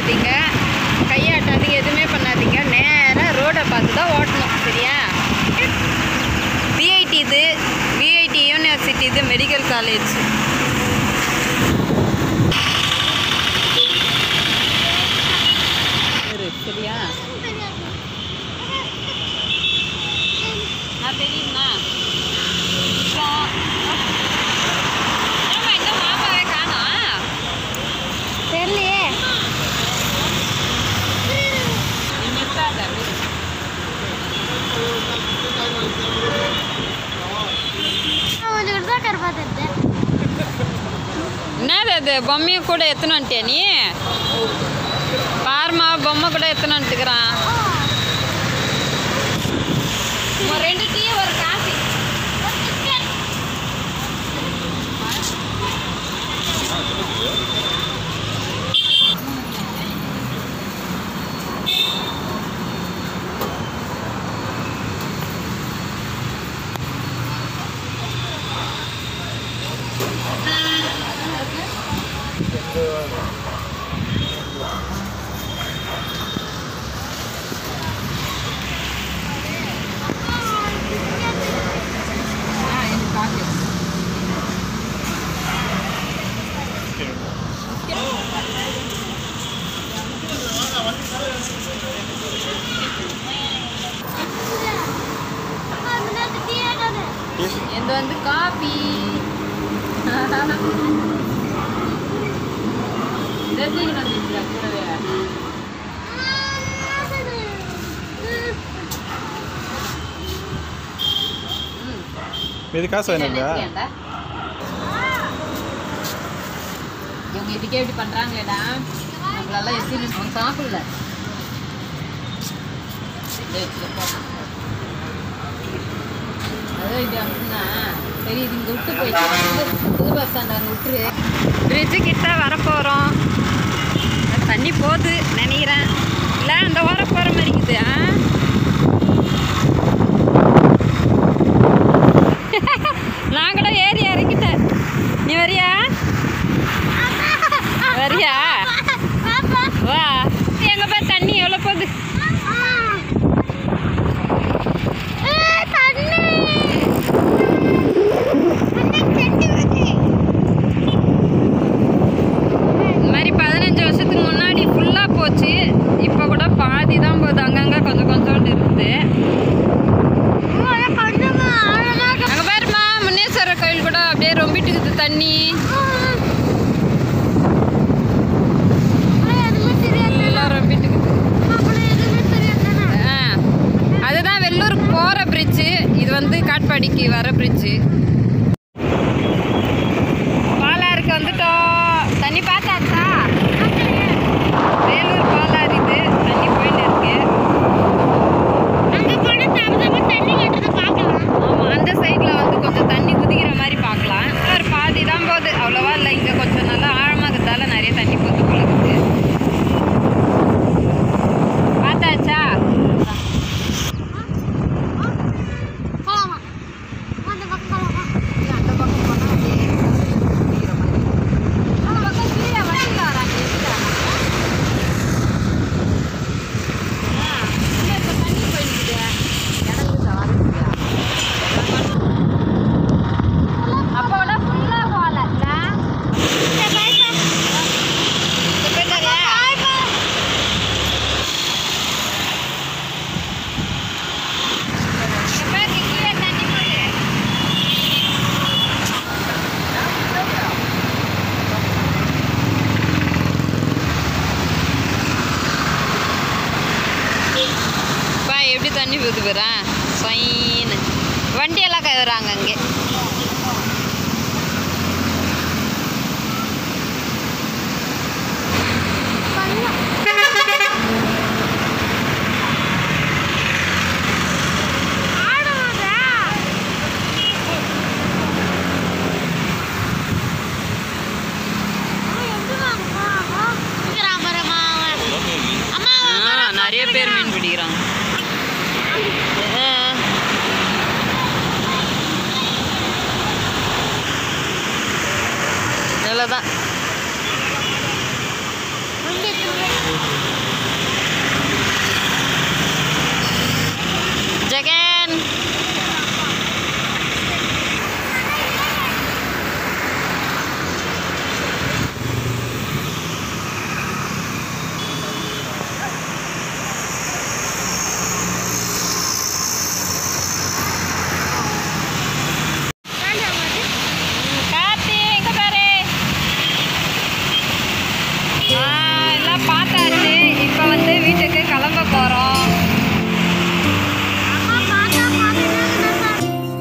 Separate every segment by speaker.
Speaker 1: பண்ணாதீங்க கையாட்டாதீங்க எதுவுமே பண்ணாதீங்க நேராக ரோடை பார்த்து தான் ஓட்டணும் சரியா விஐடி இது விஐடி யூனிவர்சிட்டி இது மெடிக்கல் காலேஜ் சரியா நான் தெரியுமா ஏம்மா இன்னும் மாமாவே காணோம்
Speaker 2: தெரியலையே
Speaker 1: நீ நிறுத்தாத விடு.
Speaker 2: கொஞ்சம் தான் கருப்பாத்தது
Speaker 1: என்னது அது பொம்மையை கூட எத்தனை வந்துட்டியா நீ பாருமா பொம்மை கூட எத்தனை வந்துட்டுக்கிறான் ரெண்டு டீ ஒரு காஃபி ஆ இந்த காஃபி இது வந்து காஃபி தெரிஞ்சுக்கணும் நித்யா கூடவே ம்
Speaker 3: மீதி காசு வேணுங்களா
Speaker 1: நித்யாண்டா. இவங்க இதுக்கே இப்படி பண்றாங்களேடா நம்மளெல்லாம் எப்படி அவன் சாப்பிடல டேய், இங்க போ. அதான் இது அப்படின்னா சரி இது இங்கே விட்டு போயிட்டு புது பஸ் ஸ்டாண்ட் அங்கே விட்டுரு பிரிட்ஜு கிட்ட வரப்போகிறோம் தண்ணி போகுது நினைக்கிறேன் இல்லை அந்த ஓரம் போகிற மாதிரி இருக்குது ஆ நான் கூட ஏறி இறங்கிட்டேன் நீ வரியா வரியா வா எங்க போய் தண்ணி எவ்வளோ போகுது இந்த மாதிரி பதினஞ்சு வருஷத்துக்கு முன்னாடி ஃபுல்லாக போச்சு இப்போ கூட பாதி தான் போகுது அங்கங்கே கொஞ்சம் கொஞ்சோண்டு இருக்குது அங்கே பாருமா முன்னேஸ்வரர் கோயில் கூட அப்படியே ரொம்பிட்டு இருக்குது தண்ணி எல்லாம் ரொம்பிட்டு இருக்குது ஆ அதுதான் வெள்ளூருக்கு போகிற பிரிட்ஜு இது வந்து காட்பாடிக்கு வர பிரிட்ஜு பாலாருக்கு வந்துட்டோம் தண்ணி பார்த்தாச்சா வேலூர் பாலாறு இது தண்ணி போயின்னு இருக்கு ஆமாம் அந்த சைடில் வந்து கொஞ்சம் தண்ணி குதிக்கிற மாதிரி பார்க்கலாம் ஒரு பாதி தான் போகுது அவ்வளோவா இல்லை இங்கே கொஞ்சம் நல்லா ஆழமாக இருக்கிறதால நிறைய தண்ணி போகுது போல இருக்குது பார்த்தாச்சா அந்த பக்கம் போனால் அப்படியே குதிக்கிற மாதிரி. அந்த பக்கம் கீழே வண்டியில் வராங்க எதுக்காக? ஆ, இல்லை, இப்ப தண்ணி போயிடுது. இடங்குதா, வரதுக்கு? அப்போட ஃபுல்லாக போகல பா எப்படி தண்ணி போகுது போகிறா சொயின்னு வண்டியெல்லாம் கவறாங்க அங்கே ஆ நிறைய பேர் மீன் பிடிக்கிறாங்க ஆ. இவ்வளோதான் எல்லாம் பார்த்தாச்சு இப்போ வந்து வீட்டுக்கு கிளம்ப போகிறோம்
Speaker 2: அம்மா பார்த்தா பார்த்துட்டு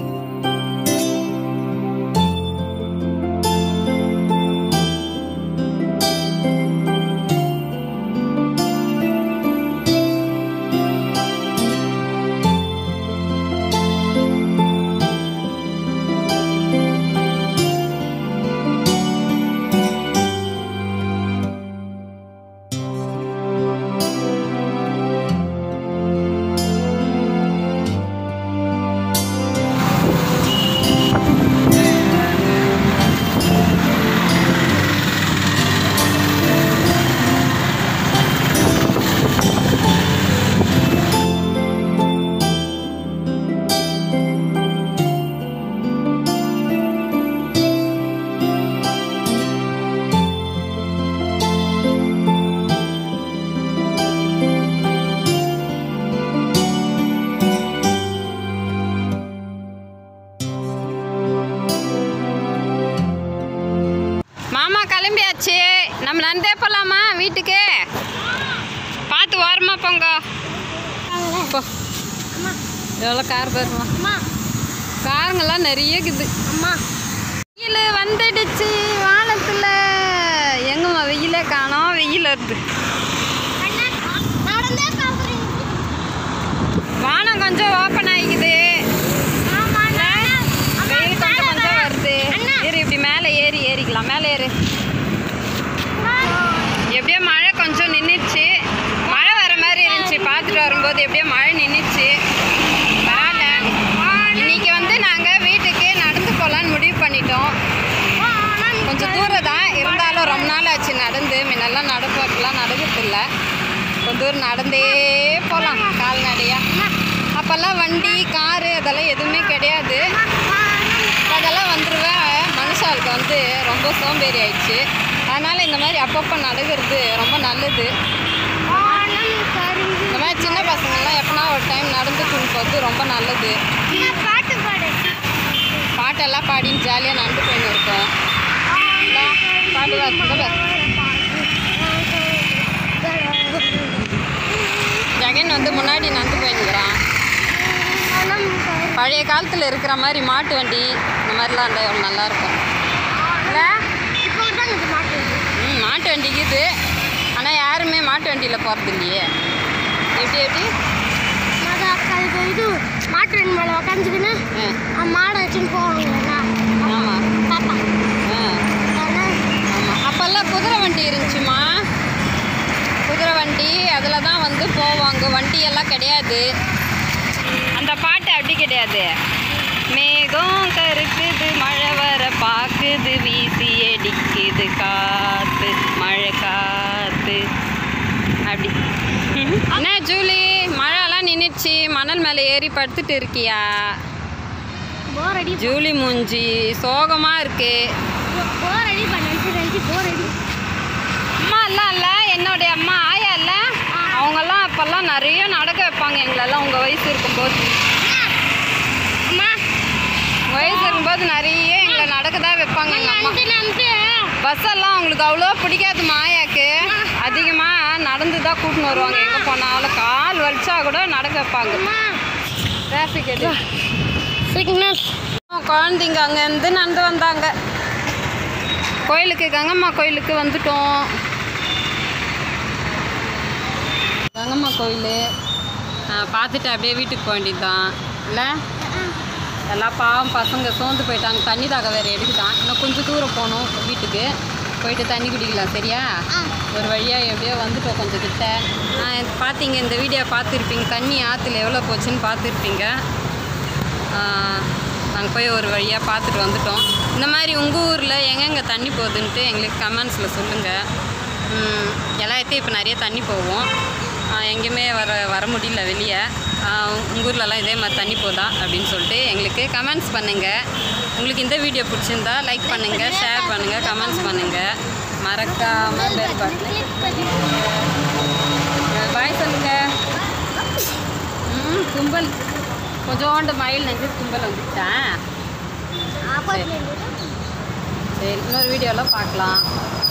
Speaker 1: மாமா கிளம்பியாச்சு நம்ம நடந்தே போகலாமா வீட்டுக்கு பார்த்து ஓரமா போங்க போ
Speaker 2: அம்மா
Speaker 1: எவ்வளோ கார் போயிருமா
Speaker 2: அம்மா
Speaker 1: காருங்கெல்லாம் நிறைய இருக்குது
Speaker 2: அம்மா
Speaker 1: வெயில் வந்துடுச்சு வானத்தில் எங்கம்மா வெயிலே காணோம் வெயில் வருது
Speaker 2: அண்ணா நடந்தே பார்க்குறீங்க
Speaker 1: வானம் கொஞ்சம் ஓப்பன் ஆகிக்குது
Speaker 2: ஆமா நான்
Speaker 1: வெயில் கொஞ்சம் கொஞ்சம் வருது
Speaker 2: அண்ணா.
Speaker 1: ஏறி இப்படி மேலே ஏறி ஏறிக்கலாம் மேலே ஏறு எப்படியோ மழை கொஞ்சம் நின்றுச்சு மழை வர மாதிரி இருந்துச்சு பார்த்துட்டு வரும்போது எப்படியோ மழை நின்றுச்சு பரவாயில்ல இன்னைக்கு வந்து நாங்கள் வீட்டுக்கு நடந்து போகலான்னு முடிவு பண்ணிட்டோம் கொஞ்சம் தூரம் தான் இருந்தாலும் ரொம்ப நாள் ஆச்சு நடந்து முன்னெல்லாம் நடப்பெல்லாம் நடக்கிறது இல்லை கொஞ்சம் தூரம் நடந்தே போகலாம் கால்நடையாக அப்போல்லாம் வண்டி காரு அதெல்லாம் எதுவுமே கிடையாது அதெல்லாம் வந்துருவேன் மனுஷாளுக்கு வந்து ரொம்ப சோம்பேறி ஆயிடுச்சு அதனால் இந்த மாதிரி அப்பப்போ நடக்கிறது ரொம்ப நல்லது இந்த மாதிரி சின்ன பசங்கள்லாம் எப்பனா ஒரு டைம் நடந்து போது ரொம்ப நல்லது
Speaker 2: பாட்டு பாடு
Speaker 1: பாட்டெல்லாம் பாடின்னு ஜாலியாக நடந்து போயின்னு இருக்கோம் இந்தா, பாடு வா, இந்தா பாரு. ஜெகன் வந்து முன்னாடி நடந்து போயின்னுக்கிறான் பழைய காலத்தில் இருக்கிற மாதிரி மாட்டு வண்டி இந்த மாதிரிலாம் இருந்தால் எவ்வளோ நல்லாயிருக்கும் இல்லை
Speaker 2: இப்போ தான் இது மாட்டு
Speaker 1: ம் மாட்டு வண்டிக்கு இது ஆனால் யாருமே மாட்டு வண்டியில் போகிறது இல்லையே எப்படி எப்படி
Speaker 2: அதுக்கு இது மாட்டு வண்டி மேலே உக்காந்துக்கின்னு
Speaker 1: ஆ
Speaker 2: மாடை வச்சுன்னு போவாங்கண்ணா
Speaker 1: ஆமாம்
Speaker 2: பாப்பா
Speaker 1: ஆ
Speaker 2: அதெல்லாம்
Speaker 1: ஆமாம் அப்போல்லாம் குதிரை வண்டி இருந்துச்சுமா குதிரை வண்டி அதில் தான் வந்து போவாங்க வண்டி எல்லாம் கிடையாது அந்த பாட்டு அப்படி கிடையாது மேகம் கருக்குது மழை வர பாக்குது வீசி அடிக்குது காத்து மழை காத்து அப்படி என்ன ஜூலி மழைலாம் நின்றுச்சு மணல் மேலே ஏறி படுத்துட்டு இருக்கியா
Speaker 2: போர் அடி
Speaker 1: ஜூலி மூஞ்சி சோகமாக இருக்கு
Speaker 2: போர் அடி பண்ணி ரெண்டு போர் அடி
Speaker 1: அம்மா எல்லாம் இல்லை என்னுடைய அம்மா ஆயா இல்லை அவங்கெல்லாம் அப்போல்லாம் நிறைய நடக்க வைப்பாங்க எங்களெல்லாம் உங்கள் வயசு இருக்கும்போது
Speaker 2: அம்மா
Speaker 1: உங்கள் வயசு இருக்கும்போது நிறைய எங்களை நடக்க தான் வைப்பாங்க எங்கள் அம்மா
Speaker 2: நம்பி நம்பி
Speaker 1: பஸ் எல்லாம் அவங்களுக்கு அவ்வளோ பிடிக்காது மாயாக்கு அதிகமாக நடந்து தான் கூட்டின்னு வருவாங்க எங்கே போனாலும் கால் வலிச்சா கூட நடக்க வைப்பாங்க
Speaker 2: அம்மா
Speaker 1: டிராஃபிக் எடு
Speaker 2: சிக்னல்
Speaker 1: குழந்தைங்க அங்கேருந்து நடந்து வந்தாங்க கோயிலுக்கு கங்கம்மா கோயிலுக்கு வந்துட்டோம் கங்கம்மா கோயில் பார்த்துட்டு அப்படியே வீட்டுக்கு போக வேண்டியது தான் இல்லை எல்லாம் பாவம் பசங்க சோர்ந்து போயிட்டாங்க தண்ணி தாக வேறு எடுக்குதான் இன்னும் கொஞ்சம் தூரம் போகணும் வீட்டுக்கு போயிட்டு தண்ணி குடிக்கலாம் சரியா ஒரு வழியாக எப்படியோ வந்துட்டோம் கொஞ்சம் கிட்ட ஆஹ் பார்த்தீங்க இந்த வீடியோ பார்த்துருப்பீங்க தண்ணி ஆற்றுல எவ்வளோ போச்சுன்னு பார்த்துருப்பீங்க நாங்கள் போய் ஒரு வழியாக பார்த்துட்டு வந்துட்டோம் இந்த மாதிரி உங்கள் ஊரில் எங்கெங்கே தண்ணி போகுதுன்ட்டு எங்களுக்கு கமெண்ட்ஸில் சொல்லுங்கள் எல்லாத்தையும் இப்போ நிறைய தண்ணி போகும் ஆஹ் எங்கேயுமே வர வர முடியல வெளியே உங்கள் ஊர்லலாம் இதே மாதிரி தண்ணி போதா அப்படின்னு சொல்லிட்டு எங்களுக்கு கமெண்ட்ஸ் பண்ணுங்கள் உங்களுக்கு இந்த வீடியோ பிடிச்சிருந்தா லைக் பண்ணுங்கள் ஷேர் பண்ணுங்கள் கமெண்ட்ஸ் பண்ணுங்கள் மறக்காமல் பெல் பட்டன் பாய் சொல்லுங்கள் ம் கும்பல் கொஞ்சோண்டு மயில் நெஞ்சு கும்பல் வந்துட்டேன்
Speaker 2: ஆப்போசிட்
Speaker 1: சரி இன்னொரு வீடியோவில் பார்க்கலாம்